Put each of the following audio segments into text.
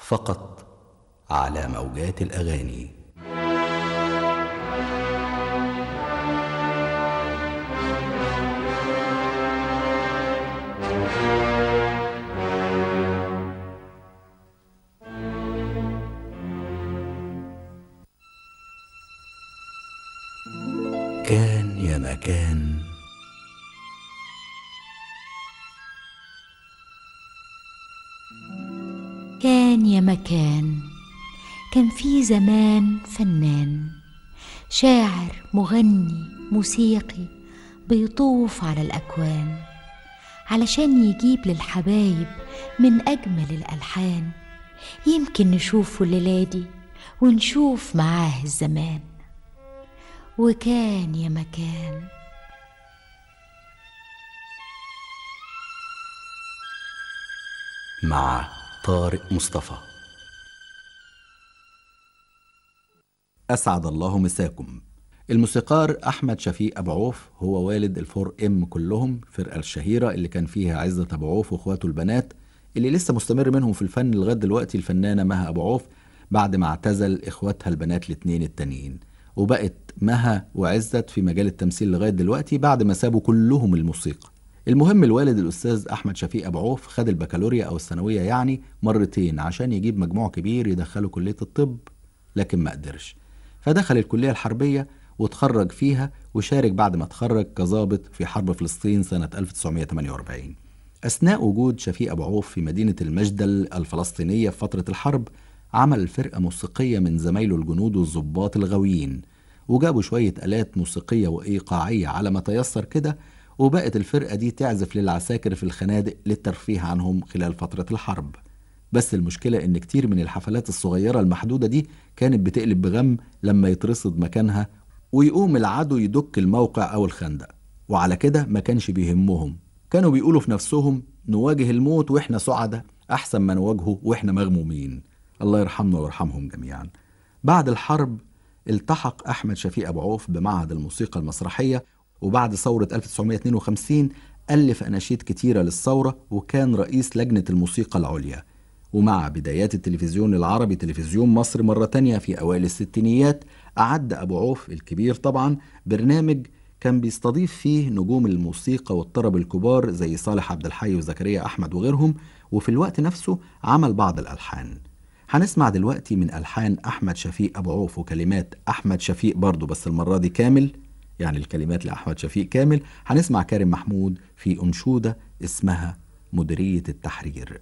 فقط على موجات الاغاني كان يا مكان كان يا مكان كان في زمان فنان شاعر مغني موسيقي بيطوف على الأكوان علشان يجيب للحبايب من أجمل الألحان يمكن نشوفه الليلة دي ونشوف معاه الزمان وكان يا مكان مع طارق مصطفى أسعد الله مساكم الموسيقار أحمد شفيق أبو عوف هو والد الفور إم كلهم الفرقة الشهيرة اللي كان فيها عزة أبو عوف وإخواته البنات اللي لسه مستمر منهم في الفن لغاية دلوقتي الفنانة مها أبو عوف بعد ما اعتزل إخواتها البنات الاتنين التانيين وبقت مها وعزت في مجال التمثيل لغاية دلوقتي بعد ما سابوا كلهم الموسيقى المهم الوالد الأستاذ أحمد شفيق أبو عوف خد البكالوريا أو الثانوية يعني مرتين عشان يجيب مجموع كبير يدخله كلية الطب لكن ما قدرش فدخل الكلية الحربية وتخرج فيها وشارك بعد ما اتخرج كظابط في حرب فلسطين سنة 1948 أثناء وجود شفيق أبو عوف في مدينة المجدل الفلسطينية في فترة الحرب عمل فرقة موسيقية من زمايله الجنود والضباط الغاويين وجابوا شوية آلات موسيقية وإيقاعية على ما تيسر كده وبقت الفرقة دي تعزف للعساكر في الخنادق للترفيه عنهم خلال فترة الحرب بس المشكلة إن كتير من الحفلات الصغيرة المحدودة دي كانت بتقلب بغم لما يترصد مكانها ويقوم العدو يدك الموقع أو الخندق وعلى كده ما كانش بيهمهم كانوا بيقولوا في نفسهم نواجه الموت وإحنا سعدة أحسن ما نواجهه وإحنا مغمومين الله يرحمنا ويرحمهم جميعا بعد الحرب التحق أحمد شفيق أبو عوف بمعهد الموسيقى المسرحية وبعد ثورة 1952 ألف أناشيد كتيرة للثورة وكان رئيس لجنة الموسيقى العليا ومع بدايات التلفزيون العربي تلفزيون مصر مرة تانية في أوائل الستينيات أعد أبو عوف الكبير طبعا برنامج كان بيستضيف فيه نجوم الموسيقى والطرب الكبار زي صالح عبد الحي وزكريا أحمد وغيرهم وفي الوقت نفسه عمل بعض الألحان هنسمع دلوقتي من ألحان أحمد شفيق أبو عوف وكلمات أحمد شفيق برضه بس المرة دي كامل يعني الكلمات لأحمد شفيق كامل هنسمع كارم محمود في أنشودة اسمها مديرية التحرير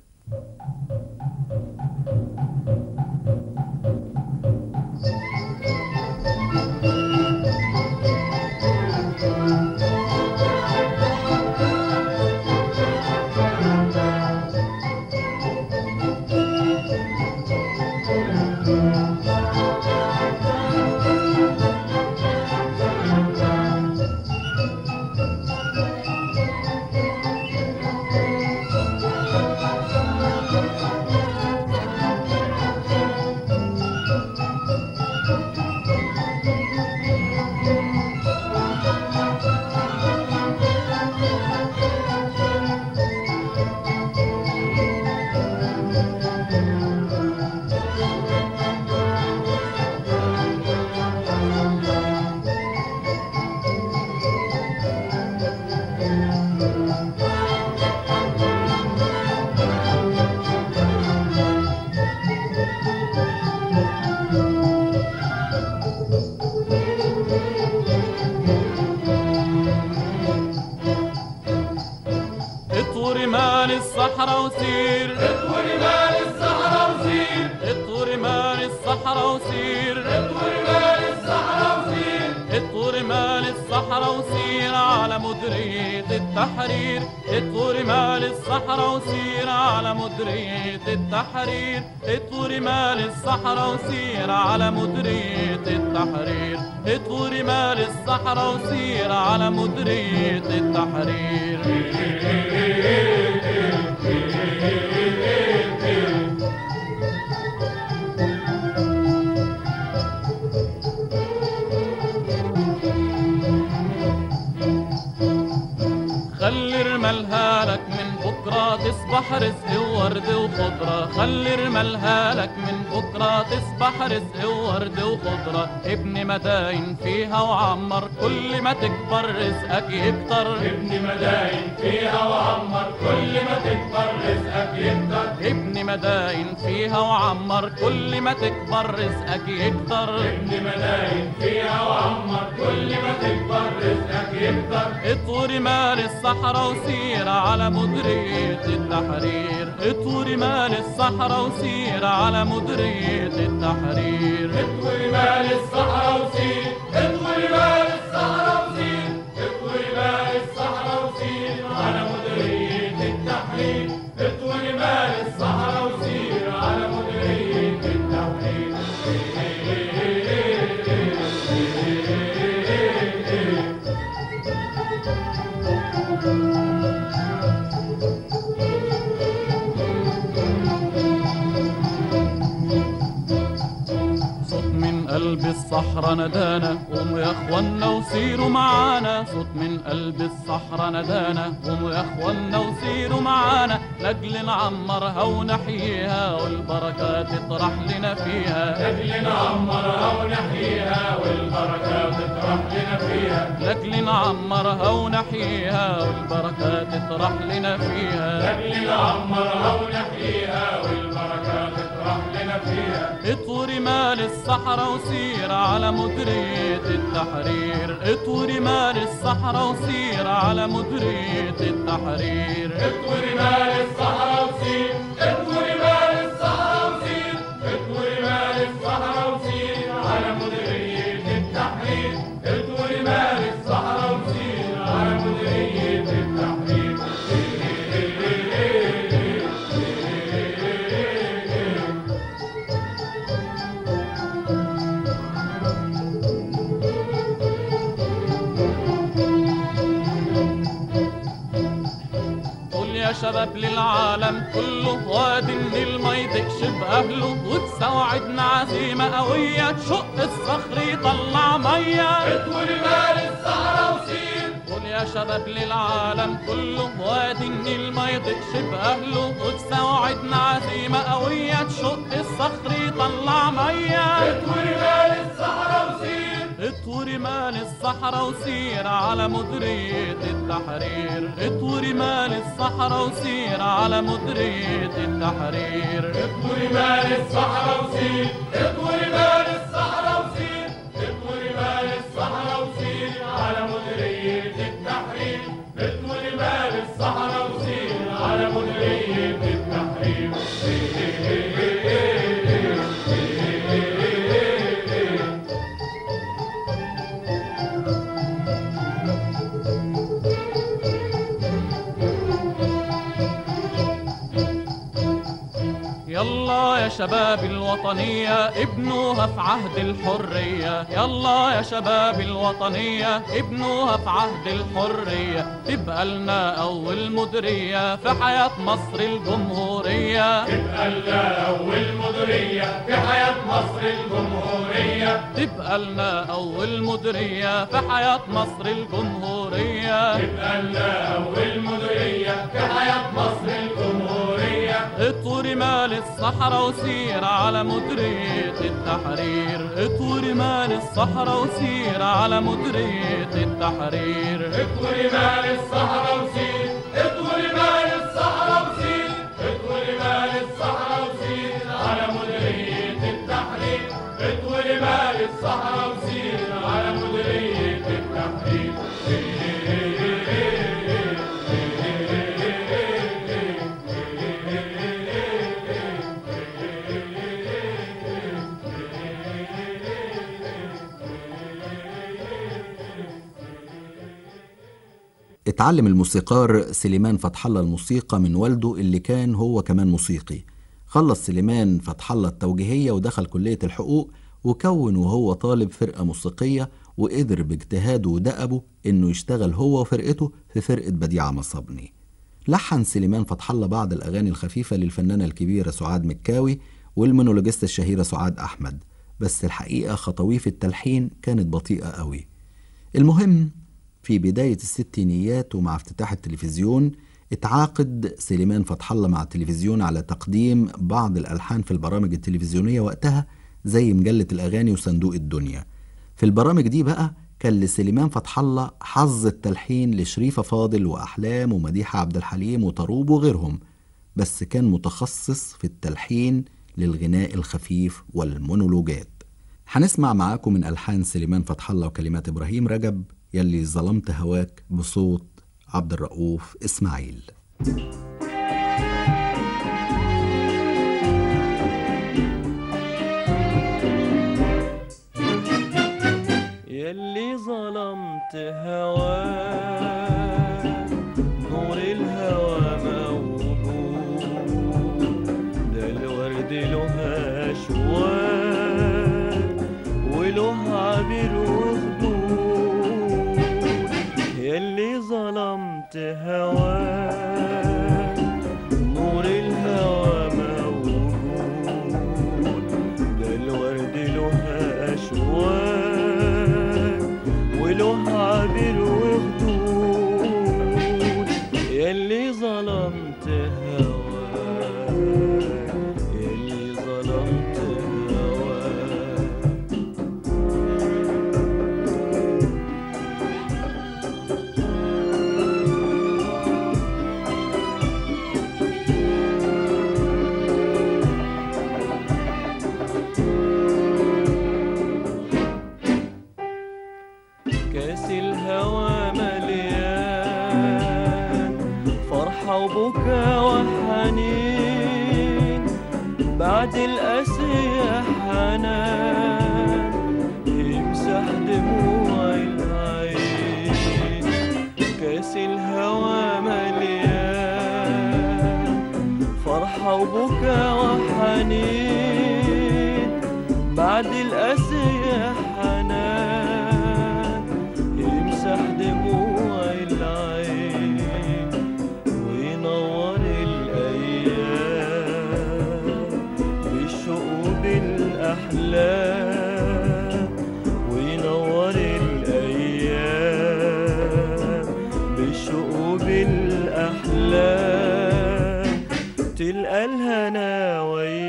اطور مال الصحراء وسير اطور مال الصحراء وسير اطور مال الصحراء وسير اطور مال الصحراء وسير اطور مال الصحراء وسير على مديرية التحرير اطور مال الصحراء وسير على مديرية التحرير اطور مال الصحراء وسير على مديرية التحرير اطور مال الصحراء وسير على مديرية التحرير خلي رمالها لك من بكرة تصبح رزق وورد وخضرة خضرة خلي رمالها لك من بكرة تصبح رزق وورد وخضرة ابن مداين فيها وعمر كل ما تكبر رزقك يكتر ابني مداين فيها وعمر كل ما تكبر رزقك يكتر ابن مداين فيها وعمر كل ما تكبر رزقك يكتر ابني مداين فيها وعمر كل ما تكبر رزقك يكتر اطوري مال الصحراء وسير على مديرية التحرير اطوري مال الصحراء وسير على مديرية التحرير اطوي مال الصحراء وسير اطوي مال الصحراء وسير اطوي مال الصحراء وسير على مديرية التحرير اطوي مال الصحراء وسير على مديرية التحرير صوت من قلب الصحراء ندانا قوموا يا اخوانا وسيروا معانا صوت من قلب الصحراء ندانا قوموا يا اخوانا وسيروا معانا لاجل نعمرها ونحييها والبركات تطرح لنا فيها لاجل نعمرها ونحييها والبركة تطرح لنا فيها لاجل نعمرها ونحييها والبركات تطرح لنا فيها لاجل نعمرها ونحييها والبركة تطرح لنا فيها اطوري مال الصحراء وسير على مديرية التحرير اطوري مال الصحراء وسير على مديرية التحرير اطوي مال الصحراء وسير اطوي مال الصحراء وسير اطوي مال الصحراء وسير على مديرية التحرير اطوي مال الصحراء وسير على مديرية التحرير قول يا شباب للعالم كله وادي النيل ما يضيقش بأهله وتساعدنا عزيمة قوية تشق الصخر يطلع مية اطوي مال الصحراء وسير قول يا شباب للعالم كله وادي النيل ما يضيقش بأهله وتساعدنا عزيمة قوية تشق الصخر يطلع مية اطوي مال الصحراء وسير اطوري مال الصحراء وسير على مديرية التحرير اطوري مال الصحراء وسير على مديرية التحرير اطوي مال الصحراء وسير اطوي مال الصحراء وسير اطوي مال الصحراء وسير على مديرية التحرير اطوي مال الصحراء وسير على مديرية التحرير يلا يا شباب الوطنية ابنوها في عهد الحرية يلا يا شباب الوطنية ابنوها في عهد الحرية تبقى لنا أول مديرية في حياة مصر الجمهورية تبقى لنا أول مديرية في حياة مصر الجمهورية تبقى لنا أول مديرية في حياة مصر الجمهورية تبقى لنا أول مديرية في حياة مصر الجمهورية اطوري مال الصحراء وسير على مديرية التحرير اطوري مال الصحراء وسير على مديرية التحرير اطوي مال الصحراء وسير اطوي مال الصحراء وسير اطوي مال الصحراء وسير على مديرية التحرير اطوي مال الصحراء وسير على مديرية التحرير اتعلم الموسيقار سليمان فتح الله الموسيقى من والده اللي كان هو كمان موسيقي خلص سليمان فتح الله التوجيهية ودخل كلية الحقوق وكون وهو طالب فرقة موسيقية وقدر باجتهاده ودأبه انه يشتغل هو وفرقته في فرقة بديعة مصبني لحن سليمان فتح الله بعض الأغاني الخفيفة للفنانة الكبيرة سعاد مكاوي والمونولوجيست الشهيرة سعاد أحمد بس الحقيقة خطويه في التلحين كانت بطيئة قوي المهم في بداية الستينيات ومع افتتاح التلفزيون اتعاقد سليمان فتح الله مع التلفزيون على تقديم بعض الألحان في البرامج التلفزيونية وقتها زي مجلة الأغاني وصندوق الدنيا في البرامج دي بقى كان لسليمان فتح الله حظ التلحين لشريفة فاضل وأحلام ومديحة عبد الحليم وطروب وغيرهم بس كان متخصص في التلحين للغناء الخفيف والمونولوجات هنسمع معاكم من ألحان سليمان فتح الله وكلمات إبراهيم رجب يلي ظلمت هواك بصوت عبد الرؤوف إسماعيل يلي ظلمت هواك نور الهوى موجود ده الورد له اشواق وله عبير وخدود يلي ظلمت هواك نور الهوى موجود ده الورد له اشواق وله عبير وخدود يلي ظلمت هواك يلي ظلمت هواك كاس الهوى مليان فرحة وبكا وحنين بعد الأسية حنان يمسح دموع العين كاس الهوى مليان فرحة وبكا وحنين بعد الأسية حنان يمسح دموع العين وينور الأيام بالشوق بالأحلام وينور الأيام بالشوق بالأحلام تلقى الهنا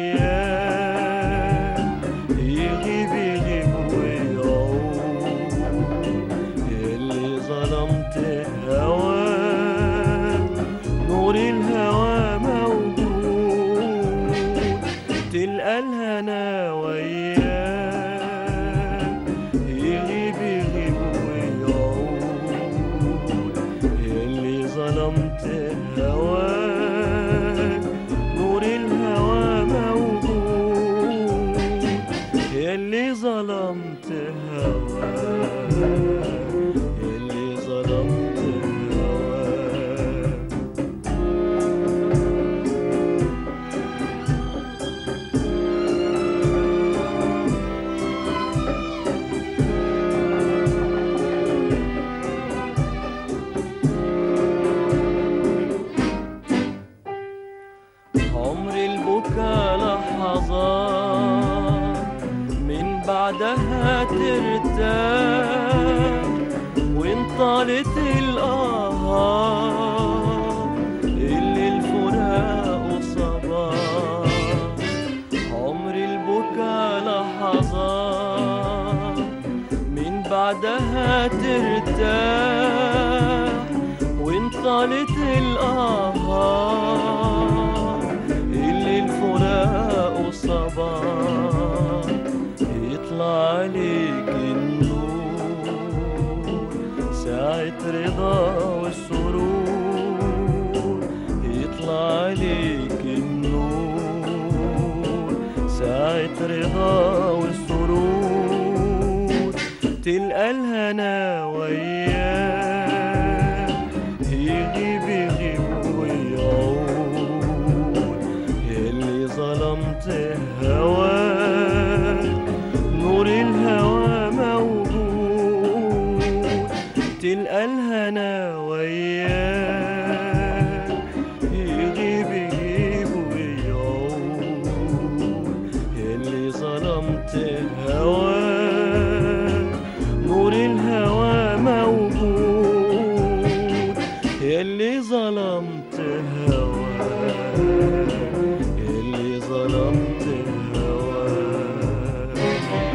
وياه يغيب يغيب ويعود يلي ظلمت هواك نور الهوى موجود تلقى الهنا وياه يغيب يغيب ويعود يلي ظلمت هواك نور الهوى موجود يلي ظلمت هواك يلي ظلمت هواك عمر البكا لحظات من بعدها ترتاح وان طالت الآهات اللي الفراق صباح عمر البكا لحظات من بعدها ترتاح وان طالت الآهات اللي الفراق صباح يطلع عليك النور ساعة رضا والسرور يطلع عليك النور ساعة رضا والسرور تلقى الهنا وياه يغيب يغيب ويعود يلي ظلمت هواك نور الهوى موجود تلقى الهنا وياه يغيب يغيب ويعود يلي ظلمت هواك نور الهوى موجود يلي ظلمت ظلمت هواك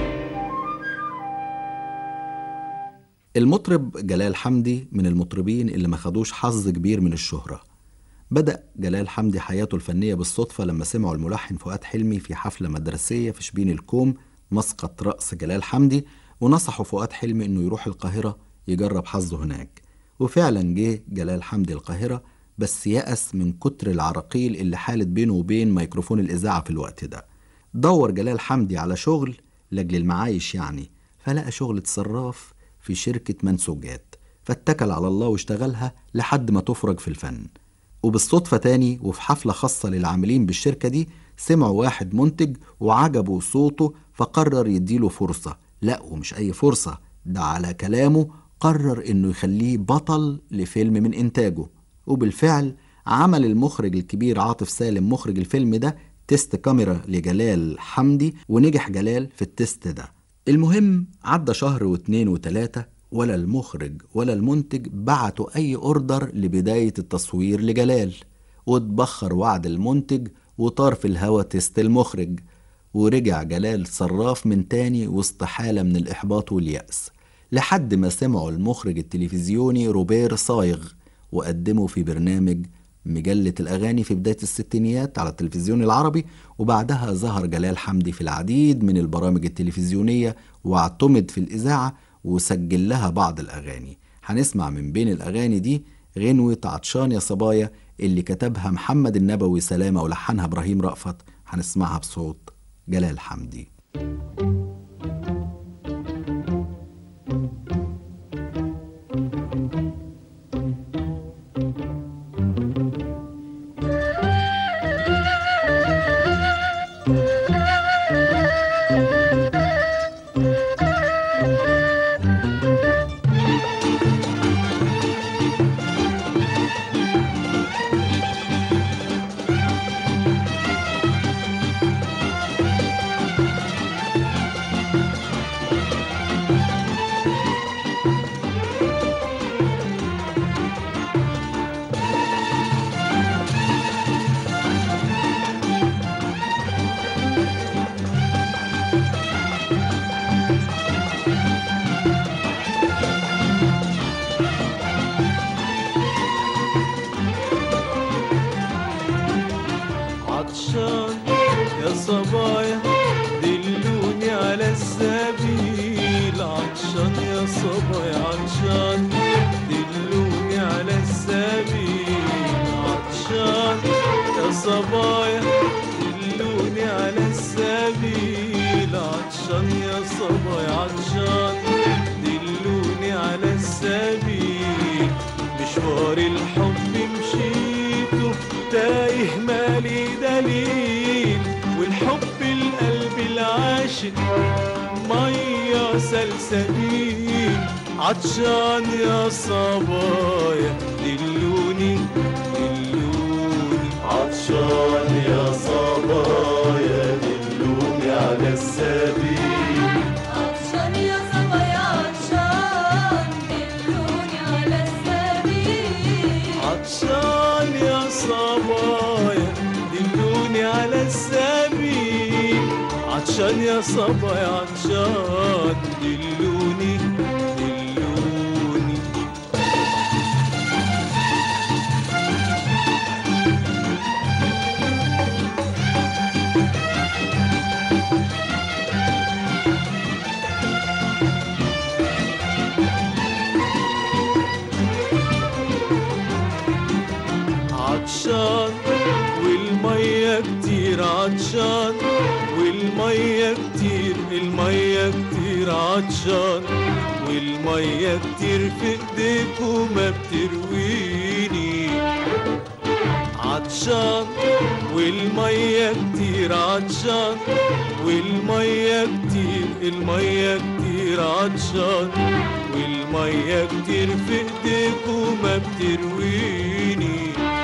المطرب جلال حمدي من المطربين اللي ما خدوش حظ كبير من الشهرة بدأ جلال حمدي حياته الفنية بالصدفة لما سمعوا الملحن فؤاد حلمي في حفلة مدرسية في شبين الكوم مسقط رأس جلال حمدي ونصحوا فؤاد حلمي انه يروح القاهرة يجرب حظه هناك وفعلا جه جلال حمدي القاهرة بس يأس من كتر العراقيل اللي حالت بينه وبين ميكروفون الإذاعة في الوقت ده دور جلال حمدي على شغل لأجل المعايش يعني فلقى شغلة صراف في شركة منسوجات فاتكل على الله واشتغلها لحد ما تفرج في الفن وبالصدفة تاني وفي حفلة خاصة للعاملين بالشركة دي سمعوا واحد منتج وعجبوا صوته فقرر يديله فرصة لا ومش أي فرصة ده على كلامه قرر إنه يخليه بطل لفيلم من إنتاجه وبالفعل عمل المخرج الكبير عاطف سالم مخرج الفيلم ده تيست كاميرا لجلال حمدي ونجح جلال في التيست ده المهم عدى شهر واتنين وتلاتة ولا المخرج ولا المنتج بعتوا أي أوردر لبداية التصوير لجلال واتبخر وعد المنتج وطار في الهوا تيست المخرج ورجع جلال صراف من تاني وسط حالة من الإحباط واليأس لحد ما سمعوا المخرج التلفزيوني روبير صايغ وقدمه في برنامج مجلة الأغاني في بداية الستينيات على التلفزيون العربي وبعدها ظهر جلال حمدي في العديد من البرامج التلفزيونية واعتمد في الإذاعة وسجل لها بعض الأغاني هنسمع من بين الأغاني دي غنوة عطشان يا صبايا اللي كتبها محمد النبوي سلامة ولحنها إبراهيم رأفت هنسمعها بصوت جلال حمدي عطشان يا صبايا دلوني على السبيل عطشان يا صبايا عطشان دلوني على السبيل عطشان يا صبايا دلوني على السبيل عطشان يا صبايا عطشان دلوني على السبيل مشوار الحب مشيته تايه مالي دليل والحب القلب العاشق مية سلسبيل عطشان يا صبايا دلوني دلوني عطشان يا صبايا دلوني على السبيل عطشان يا صبايا عطشان دلوني على السبيل عطشان يا صبايا دلوني على السبيل عطشان يا صبايا عطشان دلوني دلوني عطشان والمية كتير عطشان والمية كتير المية كتير عطشان والمية كتير في ايديك وما بترويني عطشان والمية كتير عطشان والمية كتير المية كتير عطشان والمية كتير في ايديك وما بترويني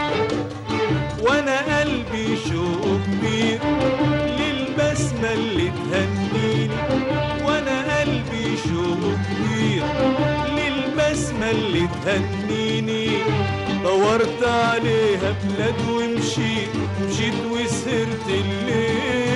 وانا قلبي شوق كبير للبسمة اللي تهنيني وانا قلبي شوق كبير للبسمة اللي تهنيني دورت عليها بلاد ومشيت مشيت وسهرت الليل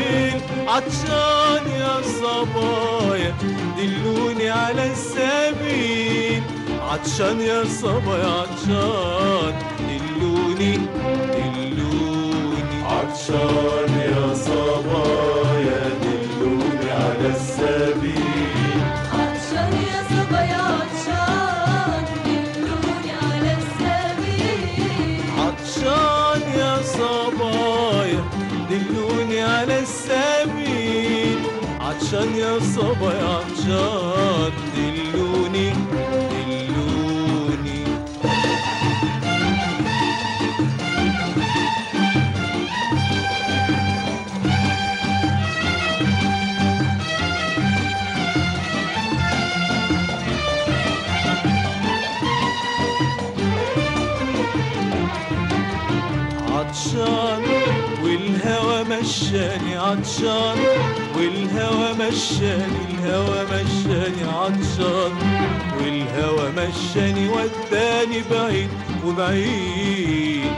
عطشان يا صبايا دلوني على السبيل عطشان يا صبايا عطشان دلوني دلوني عطشان يا صبايا دلوني على السبيل عطشان يا صبايا عطشان دلوني على السبيل عطشان يا صبايا دلوني على السبيل عطشان يا صبايا عطشان دلوني دلوني عطشان والهوى مشاني عطشان والهوى مشاني الهوى مشاني عطشان والهوى مشاني وداني بعيد وبعيد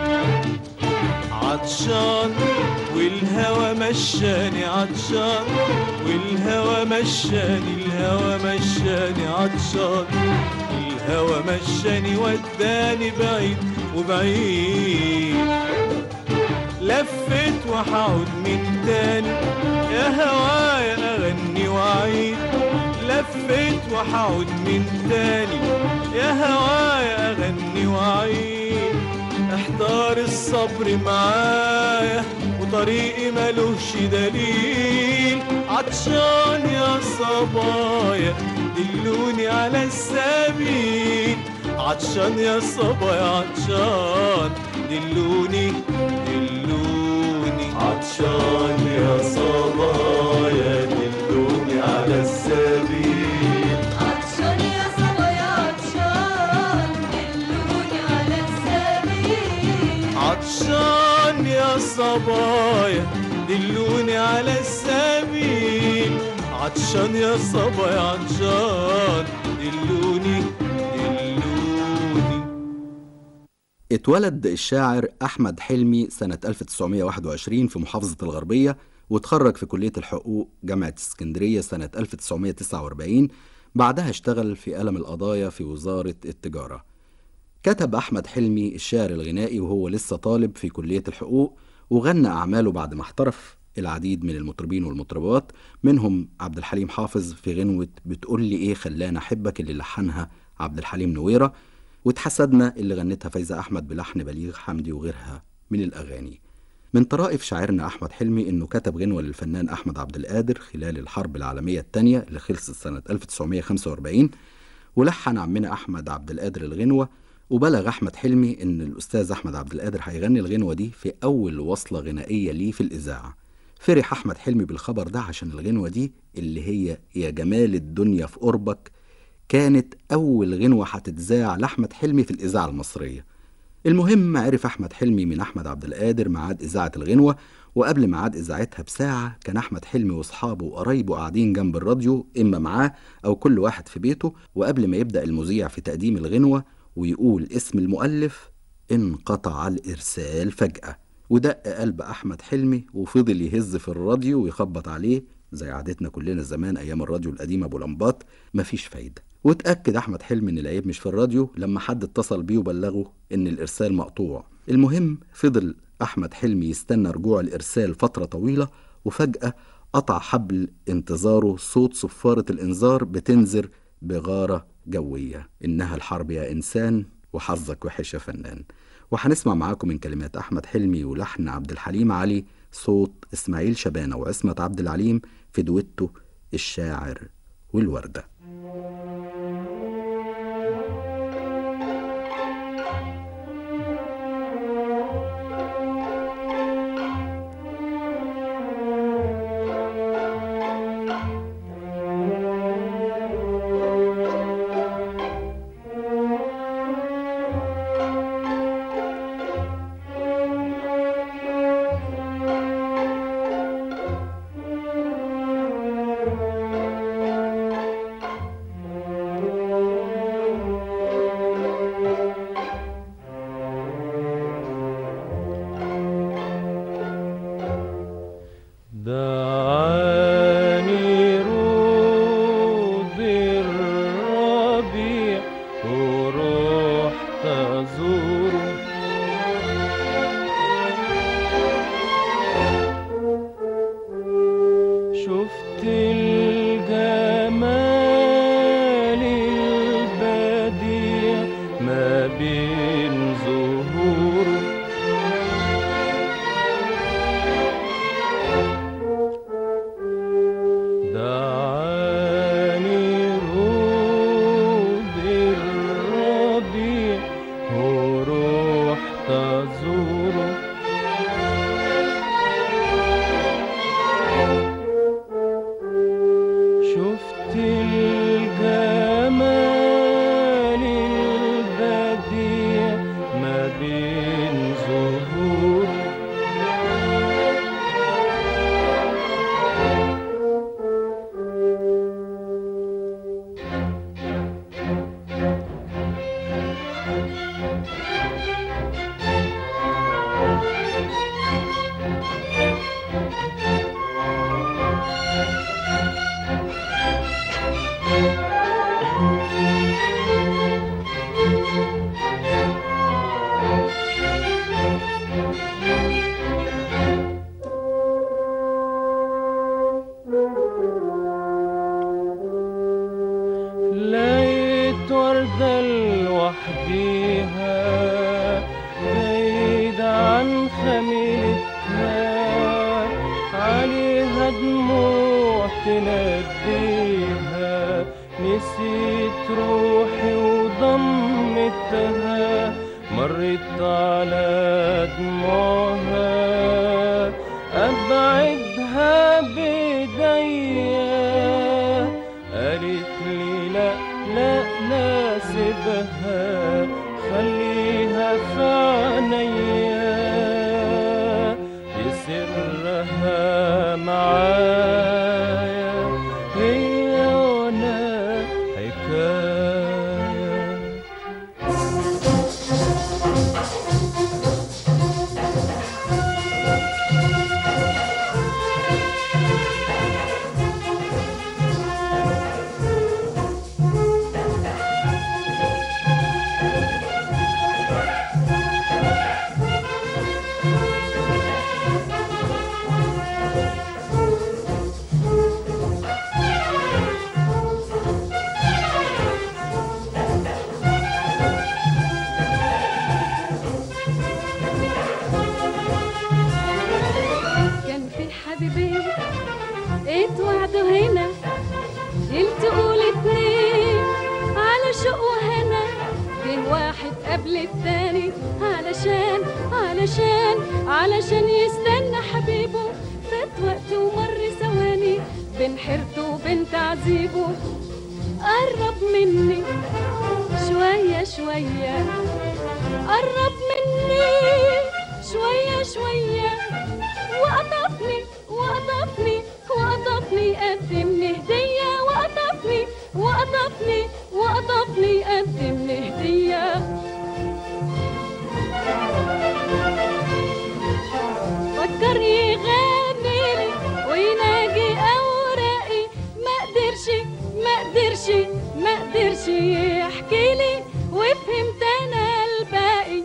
عطشان والهوى مشاني عطشان والهوى مشاني الهوى مشاني عطشان الهوى مشاني وداني بعيد وبعيد لفت وحعود من تاني يا هوايا اغني واعيد لفت وحعود من تاني يا هوايا اغني واعيد احضار الصبر معايا وطريقي ملوش دليل عطشان يا صبايا دلوني على السبيل عطشان يا صبايا عطشان دلوني دلوني عطشان يا صبايا دلوني على السبيل عطشان يا صبايا عطشان دلوني على السبيل عطشان يا صبايا دلوني على السبيل عطشان يا صبايا عطشان دلوني دلوني اتولد الشاعر أحمد حلمي سنة 1921 في محافظة الغربية وتخرج في كلية الحقوق جامعة اسكندرية سنة 1949 بعدها اشتغل في قلم القضايا في وزارة التجارة كتب أحمد حلمي الشعر الغنائي وهو لسه طالب في كلية الحقوق وغنى أعماله بعد ما احترف العديد من المطربين والمطربات منهم عبد الحليم حافظ في غنوة بتقول لي إيه خلاني أحبك اللي لحنها عبد الحليم نويرة واتحسدنا اللي غنتها فايزة أحمد بلحن بليغ حمدي وغيرها من الأغاني من طرائف شاعرنا أحمد حلمي إنه كتب غنوة للفنان أحمد عبد القادر خلال الحرب العالمية الثانية اللي خلصت سنة 1945 ولحن عمنا أحمد عبد القادر الغنوة وبلغ أحمد حلمي إن الأستاذ أحمد عبد القادر هيغني الغنوة دي في أول وصلة غنائية ليه في الإذاعة فرح أحمد حلمي بالخبر ده عشان الغنوة دي اللي هي يا جمال الدنيا في قربك كانت أول غنوة هتتذاع لأحمد حلمي في الإذاعة المصرية المهم عرف أحمد حلمي من أحمد عبد القادر ميعاد إذاعة الغنوة وقبل ميعاد إذاعتها بساعة كان أحمد حلمي وأصحابه وقرايبه قاعدين جنب الراديو إما معاه أو كل واحد في بيته وقبل ما يبدأ المذيع في تقديم الغنوة ويقول اسم المؤلف انقطع الإرسال فجأة ودق قلب أحمد حلمي وفضل يهز في الراديو ويخبط عليه زي عادتنا كلنا زمان أيام الراديو القديم أبو لمبات مفيش فايدة واتأكد أحمد حلمي إن العيب مش في الراديو لما حد اتصل بيه وبلغه إن الإرسال مقطوع المهم فضل أحمد حلمي يستنى رجوع الإرسال فترة طويلة وفجأة قطع حبل انتظاره صوت صفارة الإنذار بتنذر بغارة جوية إنها الحرب يا إنسان وحظك وحش يا فنان وهنسمع معاكم من كلمات أحمد حلمي ولحن عبد الحليم علي صوت إسماعيل شبانة وعصمة عبد العليم في دويتو الشاعر والوردة ده شفت الجمال البديع ما بين زهوره دعاني رود الربيع ورحت أزوره شفت الجمال البديع ما بين زهوره لقيت وردة لوحديها بعيد عن خميلتها عليها دموع تناديها نسيت روحي وضمتها مرت على دموعها أبعدها بإيديا قالت لي لا لا لا سيبها خليها في عينيا بسرها معايا هي وانا حكايه كان في حبيبين اتوعدوا هنا يلتقوا الاتنين على شوق وهنا جه واحد قبل التاني علشان علشان علشان يستنى حبيبه فات وقت ومر ثواني بين حيرته وبين تعذيبه قرب مني شوية شوية قرب مني شوية شوية وقطفني وقطفني وقطفني قدمني هدية وقطفني وقطفني وقطفني قدمني هدية فكر يغني لي ويناجي اوراقي ما قدرش ما قدرش ما قدرش يحكي لي وفهمت انا الباقي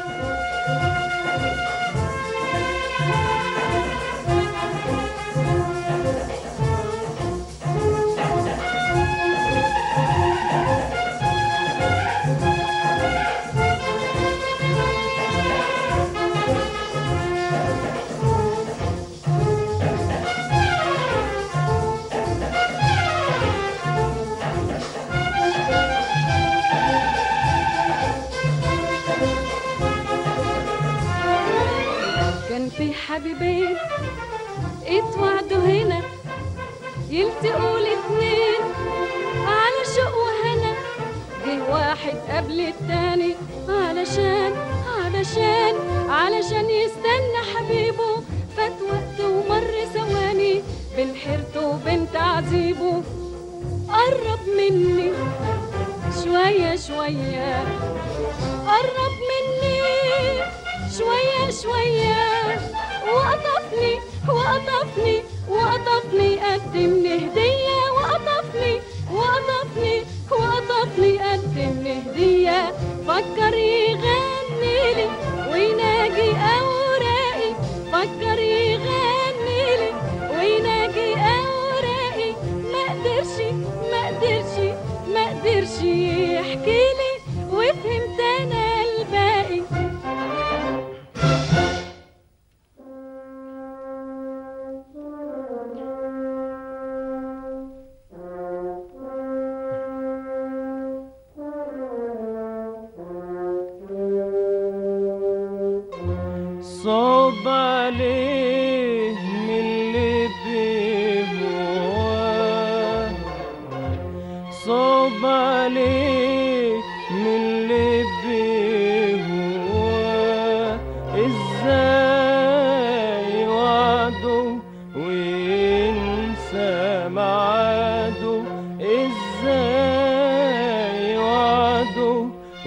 كان في حبيبين اتوعدوا هنا يلتقوا الاتنين على شوق وهنا جه واحد قبل التاني علشان علشان علشان يستنى حبيبه فات وقت ومر ثواني بين حيرته وبين تعذيبه قرب مني شوية شوية قرب مني شوية شوية وقطفني وقطفني وقطفني قدمني هدية وقطفني وقطفني وقطفني قدمني هدية فكر يغني لي ويناجي أوراقي فكر يغني لي ويناجي أوراقي عليه من اللي بهواه صعب عليه من اللي بهواه ازاي وعده وينسى ميعاده ازاي وعده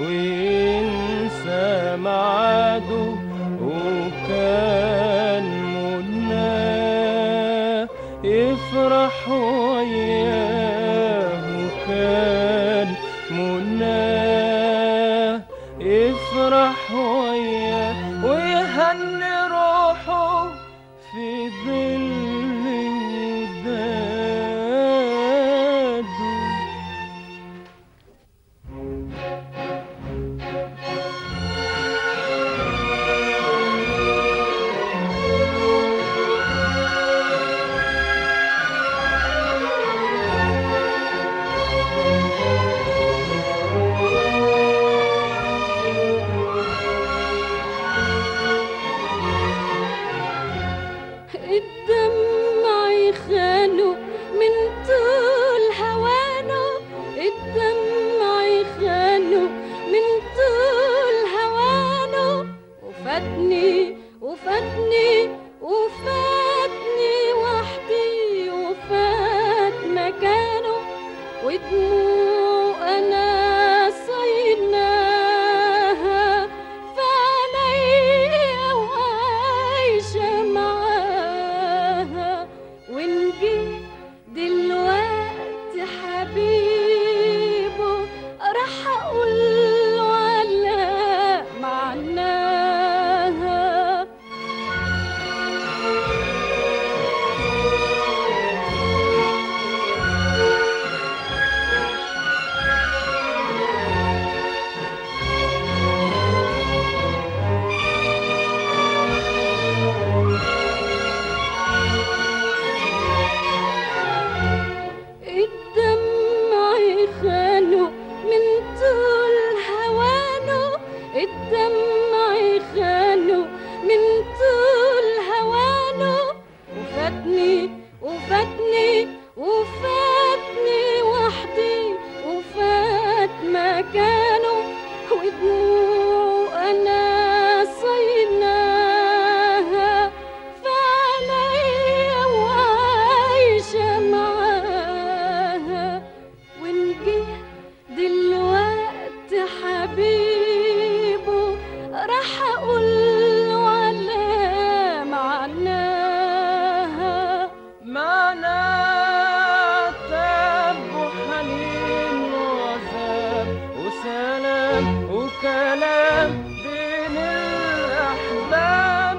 وينسى ميعاده وكان مناه يفرح وياه وكان مناه يفرح وياه ويهني روحه في ظل وداده الدمع يخانه من طول هوانه الدمع يخانه من طول هوانه وفاتني وفاتني وفاتني وحدي وفات مكانه ودموع انا صيناها فعليا وعايشة معاها وإن جه دلوقتي حبيبه راح أقوله على معناها الدمع يخانه من طول هوانه الدمع يخانه من طول هوانه وفاتني وفاتني وفاتني وحدي وفات مكانه ودموع انا صيناها فعليا وعايشة معاها وإن جه دلوقتي حبيبه راح أقوله على معناها معناه تاب وحنين وعذاب وسلام وكلام بين الأحباب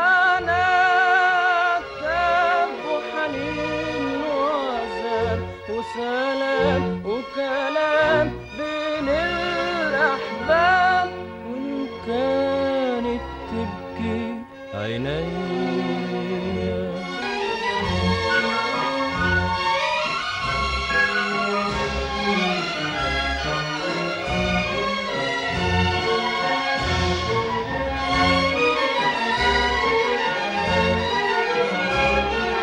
معناه تاب وحنين وعذاب وسلام وكلام بين الأحباب وإن كانت تبكي عيني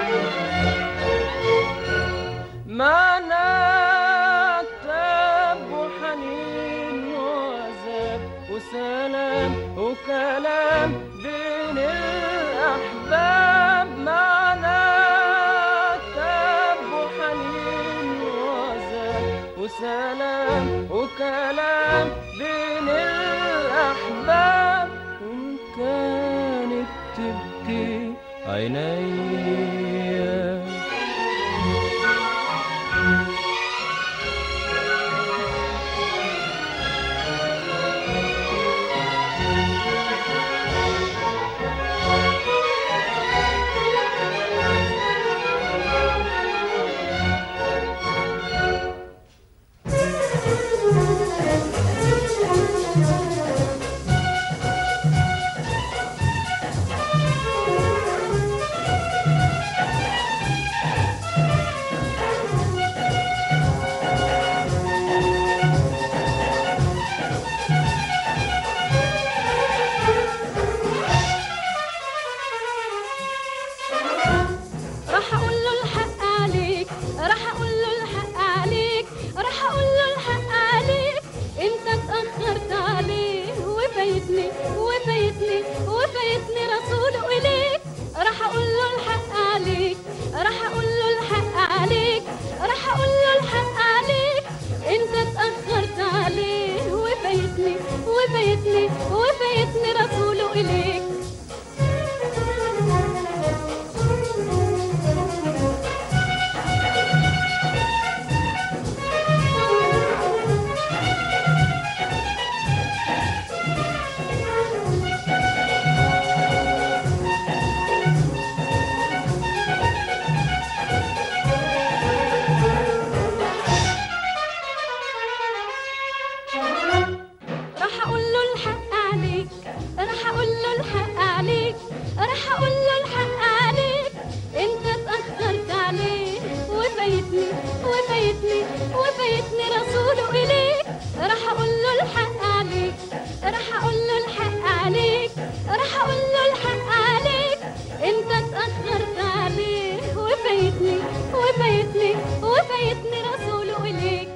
معنى تاب وفايتني وفايتني رسوله إليك راح اقول له الحق عليك راح اقول له الحق عليك راح اقول له الحق عليك انت اتاخرت عليه وفايتني وفايتني وفايتني رسوله اليك راح اقول له الحق عليك راح اقول له الحق عليك راح اقول له الحق عليك انت اتاخرت عليه وفايتني وفايتني وفايتني رسوله اليك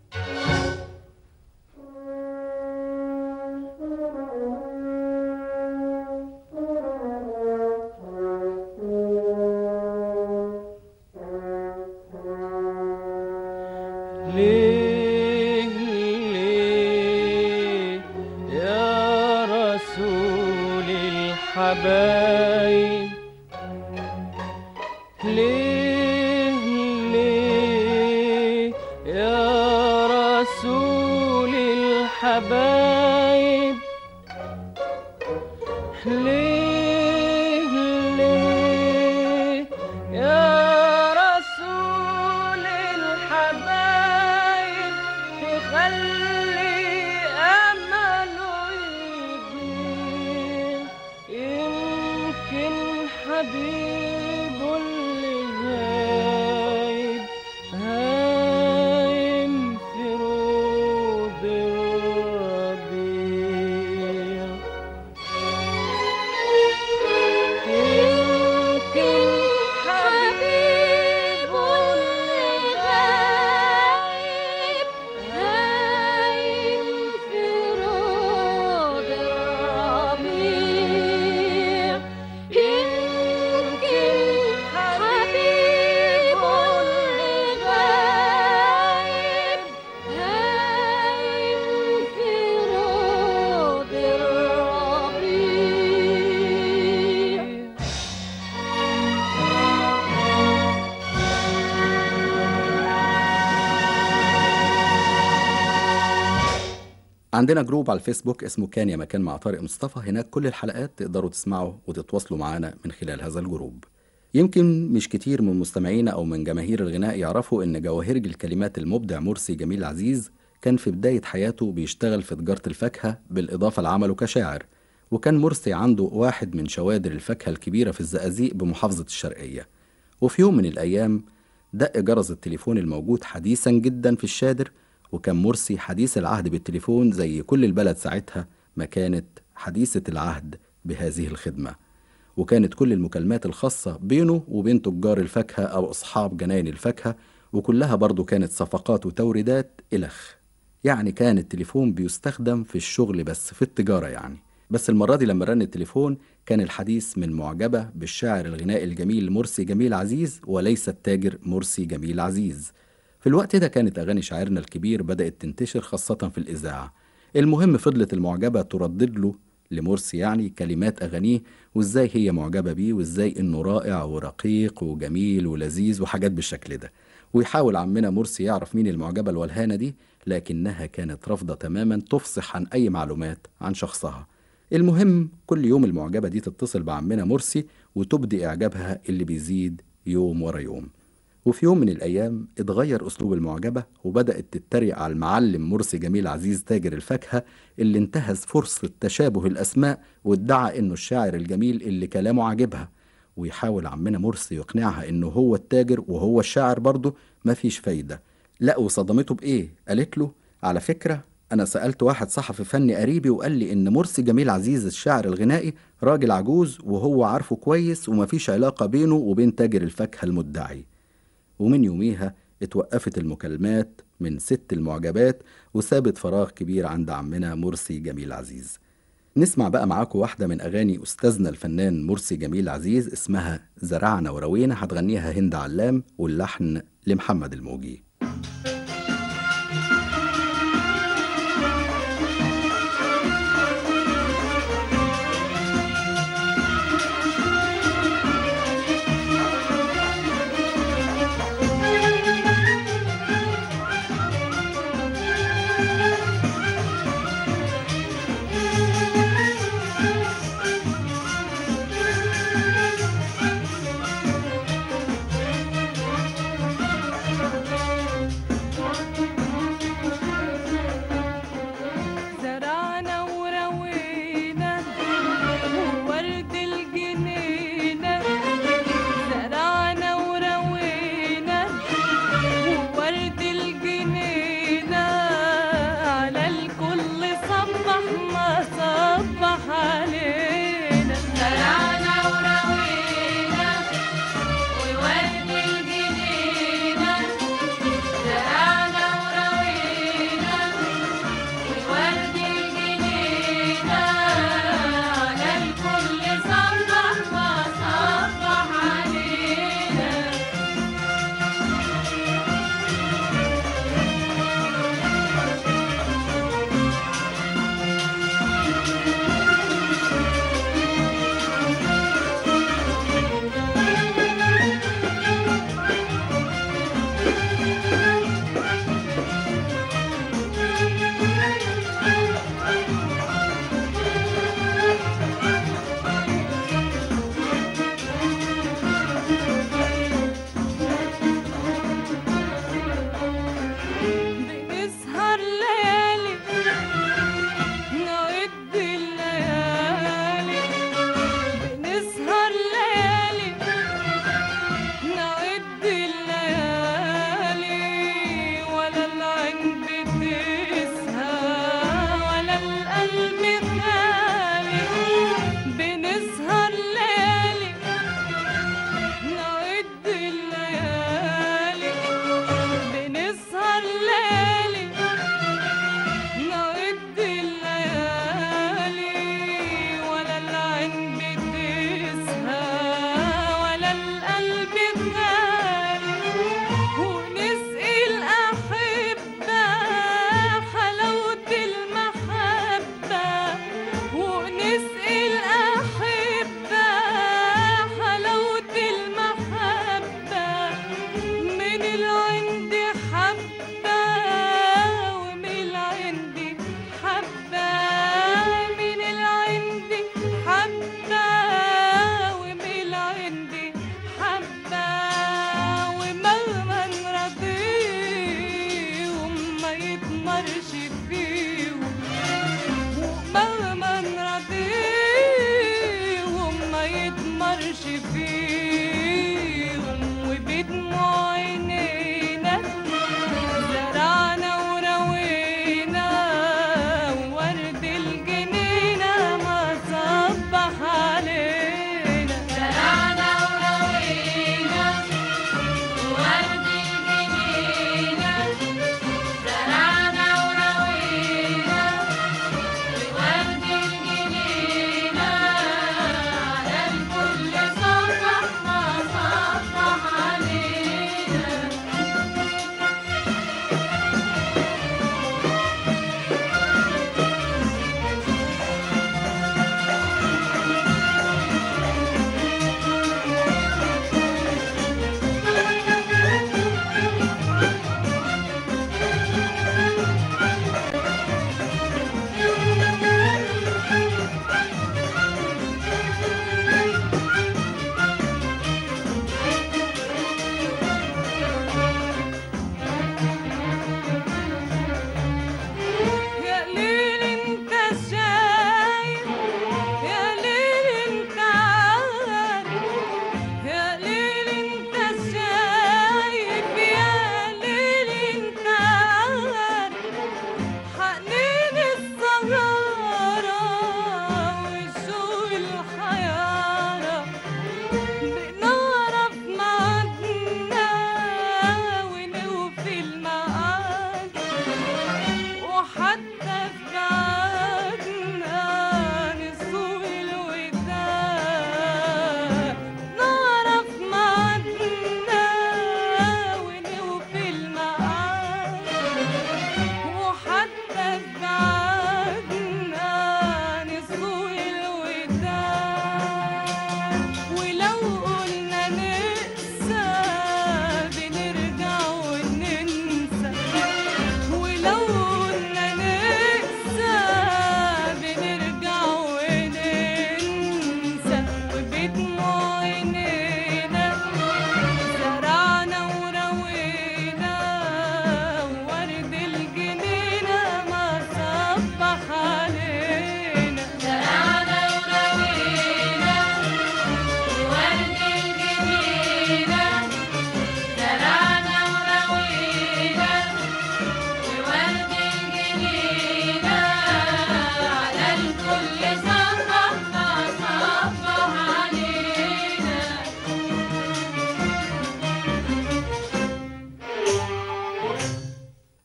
ليه ليه يا رسول الحبايب ليه ليه يا رسول الحبايب ليه ليه يا رسول الحبايب تخلي أمله يضيع يمكن حبيبه اللي غايب هايم في روض الربيع يمكن حبيبه اللي غايب هايم في روض الربيع يمكن حبيبه اللي غايب هايم في روض الربيع عندنا جروب على الفيسبوك اسمه كان يا مكان مع طارق مصطفى هناك كل الحلقات تقدروا تسمعوا وتتواصلوا معانا من خلال هذا الجروب يمكن مش كتير من مستمعينا أو من جماهير الغناء يعرفوا إن جواهرج الكلمات المبدع مرسي جميل عزيز كان في بداية حياته بيشتغل في تجارة الفاكهة بالإضافة لعمله كشاعر وكان مرسي عنده واحد من شوادر الفاكهة الكبيرة في الزقازيق بمحافظة الشرقية وفي يوم من الأيام دق جرس التليفون الموجود حديثا جدا في الشادر وكان مرسي حديث العهد بالتليفون زي كل البلد ساعتها ما كانت حديثة العهد بهذه الخدمة وكانت كل المكالمات الخاصة بينه وبين تجار الفاكهة أو أصحاب جناين الفاكهة وكلها برضو كانت صفقات وتوريدات إلخ يعني كان التليفون بيستخدم في الشغل بس في التجارة يعني بس المرة دي لما رن التليفون كان الحديث من معجبة بالشاعر الغنائي الجميل مرسي جميل عزيز وليس التاجر مرسي جميل عزيز في الوقت ده كانت أغاني شاعرنا الكبير بدأت تنتشر خاصة في الإذاعة المهم فضلت المعجبة تردد له لمرسي يعني كلمات أغانيه وإزاي هي معجبة بيه وإزاي إنه رائع ورقيق وجميل ولذيذ وحاجات بالشكل ده ويحاول عمنا مرسي يعرف مين المعجبة الولهانة دي لكنها كانت رافضة تماما تفصح عن أي معلومات عن شخصها المهم كل يوم المعجبة دي تتصل بعمنا مرسي وتبدي إعجابها اللي بيزيد يوم ورا يوم وفي يوم من الأيام اتغير أسلوب المعجبة وبدأت تتريق على المعلم مرسي جميل عزيز تاجر الفاكهة اللي انتهز فرصة تشابه الأسماء وادعى إنه الشاعر الجميل اللي كلامه عاجبها ويحاول عمنا مرسي يقنعها إنه هو التاجر وهو الشاعر برضه مفيش فايدة لا وصدمته بإيه؟ قالت له على فكرة أنا سألت واحد صحفي فني قريبي وقال لي إن مرسي جميل عزيز الشاعر الغنائي راجل عجوز وهو عارفه كويس ومفيش علاقة بينه وبين تاجر الفاكهة المدعي ومن يوميها اتوقفت المكالمات من ست المعجبات وسابت فراغ كبير عند عمنا مرسي جميل عزيز نسمع بقى معاكم واحدة من أغاني أستاذنا الفنان مرسي جميل عزيز اسمها زرعنا وروينا هتغنيها هند علام واللحن لمحمد الموجي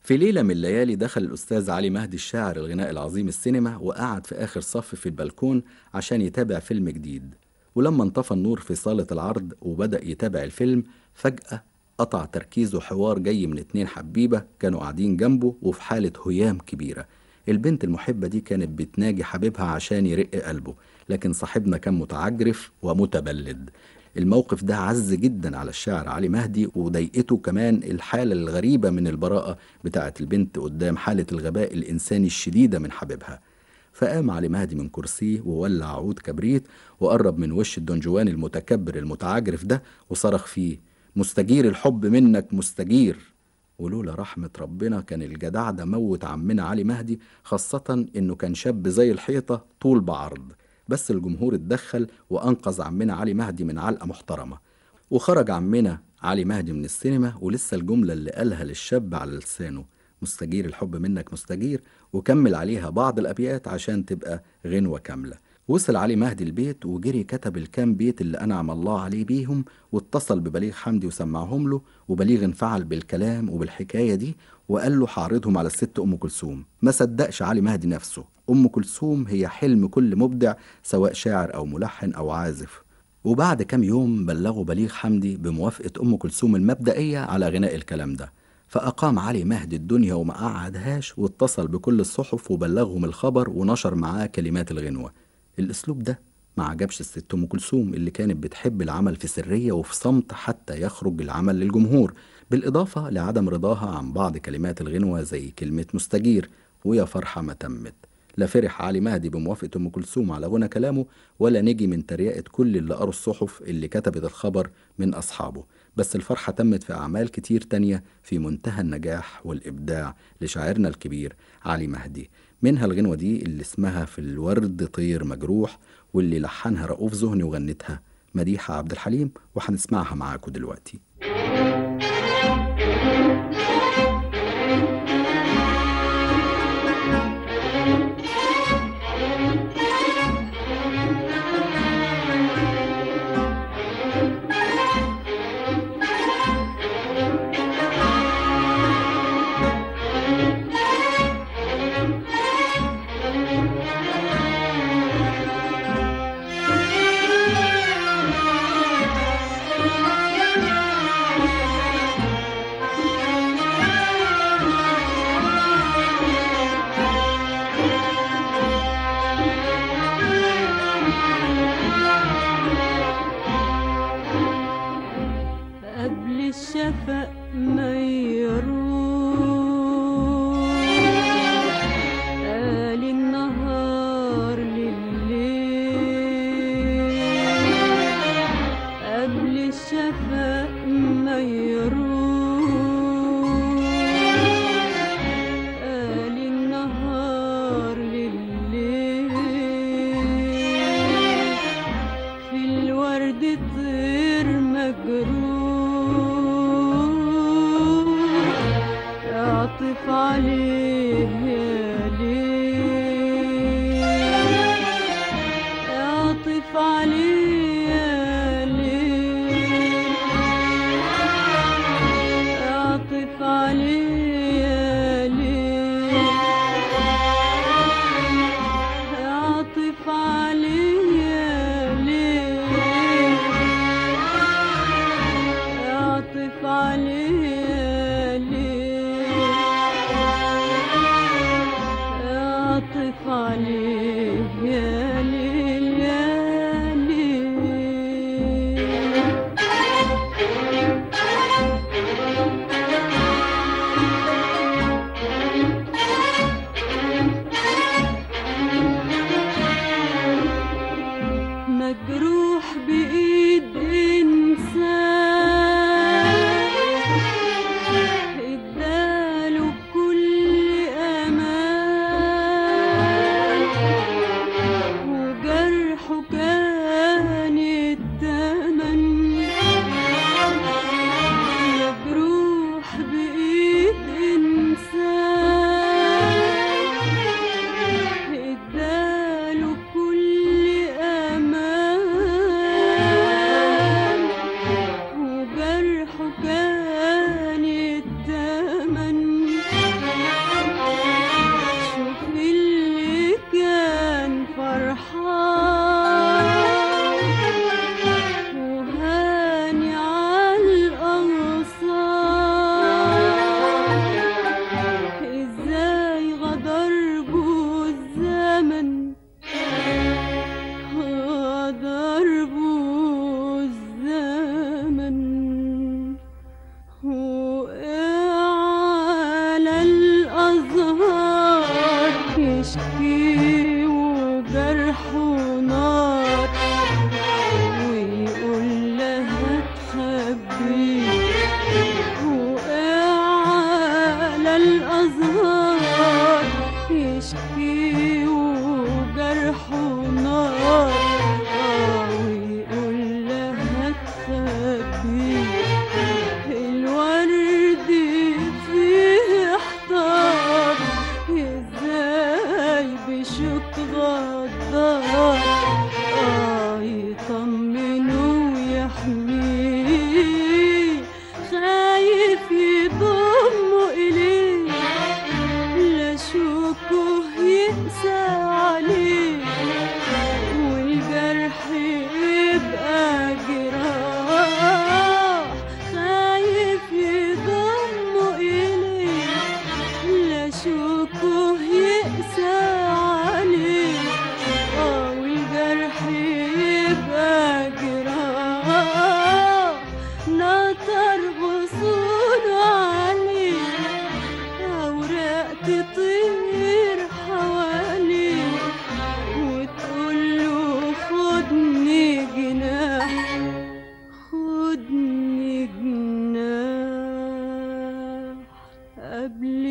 في ليلة من الليالي دخل الأستاذ علي مهدي الشاعر الغناء العظيم السينما وقعد في آخر صف في البلكون عشان يتابع فيلم جديد ولما انطفى النور في صالة العرض وبدأ يتابع الفيلم فجأة قطع تركيزه حوار جاي من اتنين حبيبة كانوا قاعدين جنبه وفي حالة هيام كبيرة البنت المحبة دي كانت بتناجي حبيبها عشان يرق قلبه لكن صاحبنا كان متعجرف ومتبلد الموقف ده عز جدا على الشاعر علي مهدي وضايقته كمان الحالة الغريبة من البراءة بتاعة البنت قدام حالة الغباء الإنساني الشديدة من حبيبها فقام علي مهدي من كرسيه وولع عود كبريت وقرب من وش الدونجوان المتكبر المتعجرف ده وصرخ فيه مستجير الحب منك مستجير ولولا رحمة ربنا كان الجدع ده موت عمنا علي مهدي خاصة إنه كان شاب زي الحيطة طول بعرض بس الجمهور اتدخل وأنقذ عمنا علي مهدي من علقة محترمة وخرج عمنا علي مهدي من السينما ولسه الجملة اللي قالها للشاب على لسانه مستجير الحب منك مستجير وكمل عليها بعض الأبيات عشان تبقى غنوة كاملة وصل علي مهدي البيت وجري كتب الكام بيت اللي أنعم الله عليه بيهم واتصل ببليغ حمدي وسمعهم له وبليغ انفعل بالكلام وبالحكاية دي وقال له هعرضهم على الست أم كلثوم ما صدقش علي مهدي نفسه أم كلثوم هي حلم كل مبدع سواء شاعر أو ملحن أو عازف وبعد كام يوم بلغوا بليغ حمدي بموافقة أم كلثوم المبدئية على غناء الكلام ده فأقام علي مهدي الدنيا وما قعدهاش واتصل بكل الصحف وبلغهم الخبر ونشر معاه كلمات الغنوة الأسلوب ده ما عجبش الست أم كلثوم اللي كانت بتحب العمل في سرية وفي صمت حتى يخرج العمل للجمهور بالإضافة لعدم رضاها عن بعض كلمات الغنوة زي كلمة مستجير ويا فرحة ما تمت لا فرح علي مهدي بموافقة أم كلثوم على غنى كلامه ولا نجي من تريقة كل اللي قروا الصحف اللي كتبت الخبر من أصحابه بس الفرحة تمت في أعمال كتير تانية في منتهى النجاح والإبداع لشاعرنا الكبير علي مهدي منها الغنوة دي اللي اسمها في الورد طير مجروح واللي لحنها رؤوف زهني وغنتها مديحة عبد الحليم وهنسمعها معاكم دلوقتي قبل الشفق ما يروح قال النهار لليل قبل الشفق ما يروح قال النهار لليل في الورد طير مجروح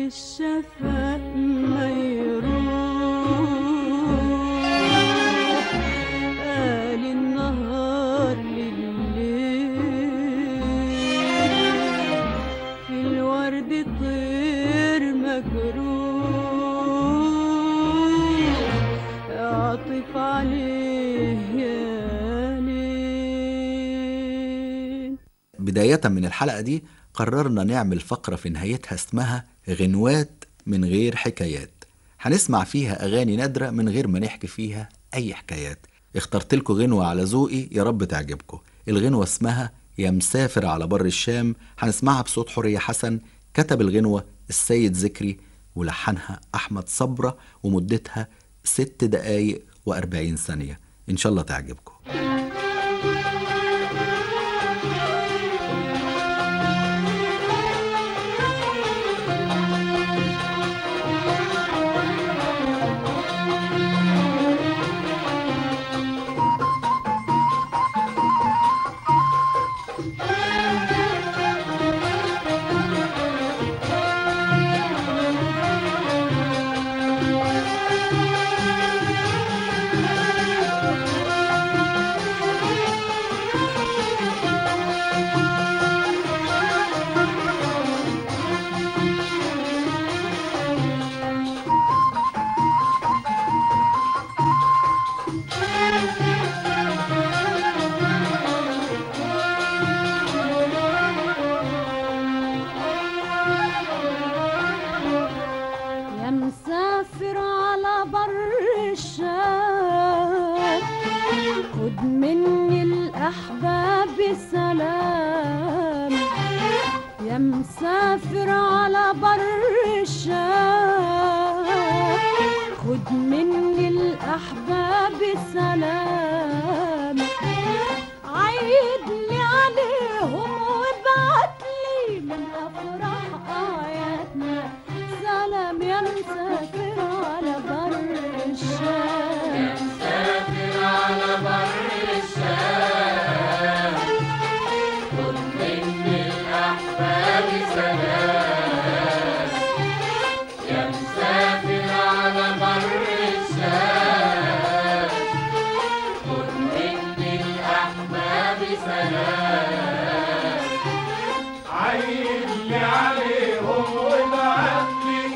الشفق ما يروح قال النهار لليل في الورد طير مجروح اعطف عليه يا ليل بداية من الحلقة دي قررنا نعمل فقرة في نهايتها اسمها غنوات من غير حكايات هنسمع فيها أغاني نادرة من غير ما نحكي فيها أي حكايات اخترت لكم غنوة على ذوقي يا رب تعجبكم الغنوة اسمها يا مسافر على بر الشام هنسمعها بصوت حورية حسن كتب الغنوة السيد ذكري ولحنها أحمد صبرة ومدتها ست دقايق وأربعين ثانية إن شاء الله تعجبكم يا مسافر على بر الشام خد مني الأحباب سلام يا مسافر على بر الشام خد مني الأحباب سلام عيد لي عليهم وابعت لي من أفراح آياتنا سلام يا مسافر على بر الشام عيد لي عليهم وابعت لي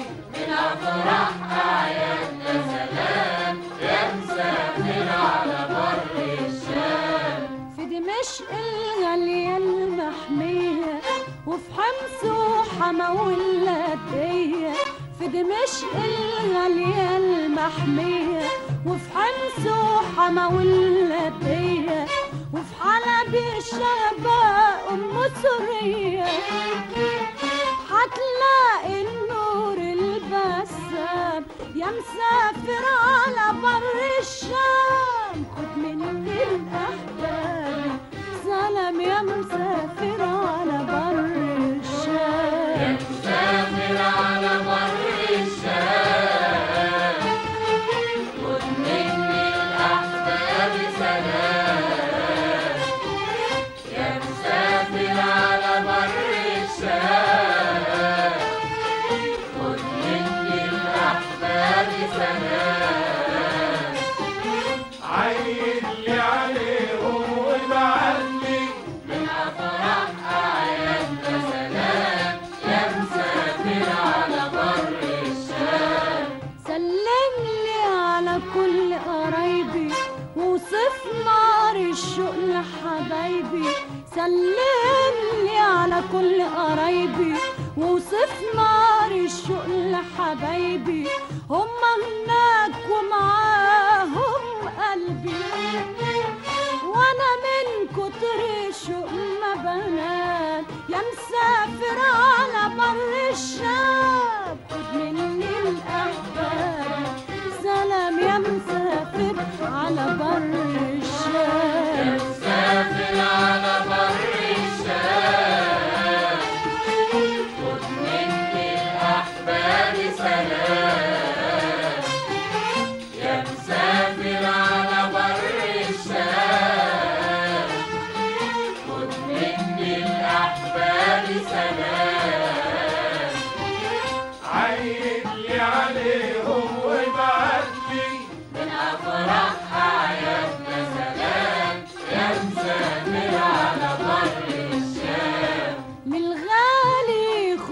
في دمشق الغالية المحمية وفي حمص وحما واللاتية في دمشق الغالية المحمية وفي حمص وحما واللاتية وفي حلب الشهباء أم سورية هتلاقي النور البسام يا مسافر على بر الشام خد مني الأحباب سلام يا مسافر على بر الشام عيد لي عليهم وابعت لي سلم لي على كل قرايبي وصف نار الشوق لحبايبي سلم لي على كل قرايبي وصف نار الشوق لحبايبي هم هناك ومعاهم قلبي وانا من كتر الشوق ما بنام يا مسافر على بر الشام خد مني الاحباب سلام يا مسافر على بر الشام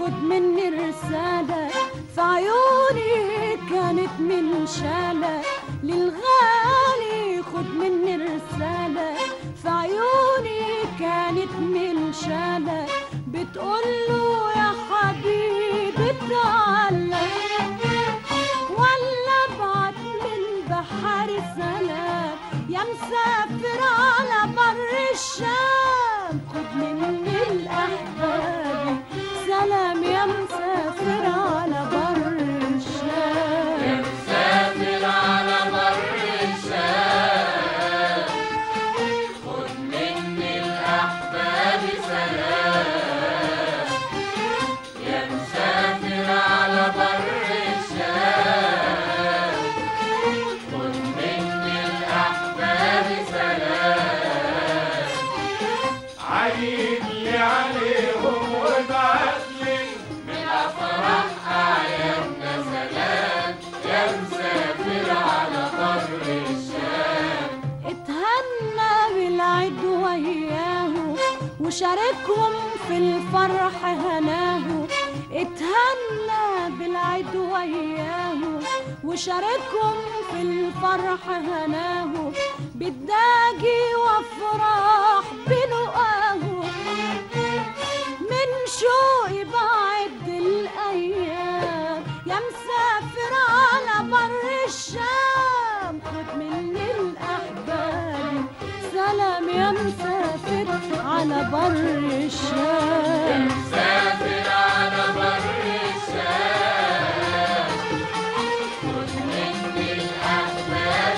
خد مني رسالة في عيوني كانت من شالة للغالي خد مني رسالة في عيوني كانت من شالة بتقوله يا حبيبي تعالى ولا ابعت من بحر سلام يا مسافر على بر الشام خد مني الاحباب سلام يا مسافر على بر الشام مسافر على بر الشام خد مني الأحباب سلام يا مسافر على بر الشام خد مني الأحباب سلام عيد لي عليهم وابعت لي من أفراح أعيادنا سلام يا مسافر على بر الشام اتهنى بالعيد وياه وشاركهم في الفرح هناه اتهنى بالعيد وياه وشاركهم في الفرح هناه بالداجي وافراح بلقاه من شوقي بعد الايام يا مسافر على بر الشام خد مني الاحباب سلام يا مسافر على بر الشام مسافر على بر الشام خد مني الأحباب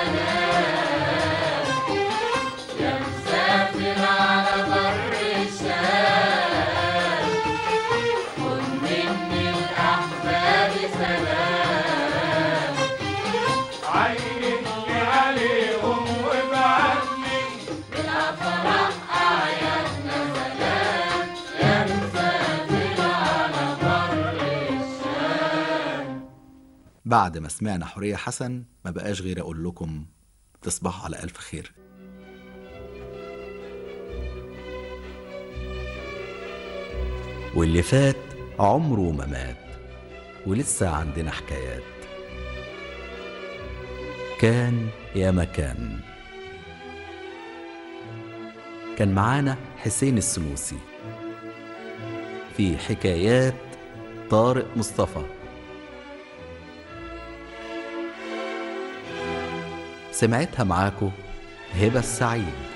سلام يا مسافر على بر الشام خد مني الأحباب سلام عين لي عليهم وابعت لي بالأفراح أعيادنا سلام يا مسافر على بر الشام بعد ما سمعنا حورية حسن ما بقاش غير أقول لكم تصبحوا على ألف خير واللي فات عمره ما مات ولسه عندنا حكايات كان يا مكان كان معانا حسين السنوسي في حكايات طارق مصطفى سمعتها معاكو هبة السعيد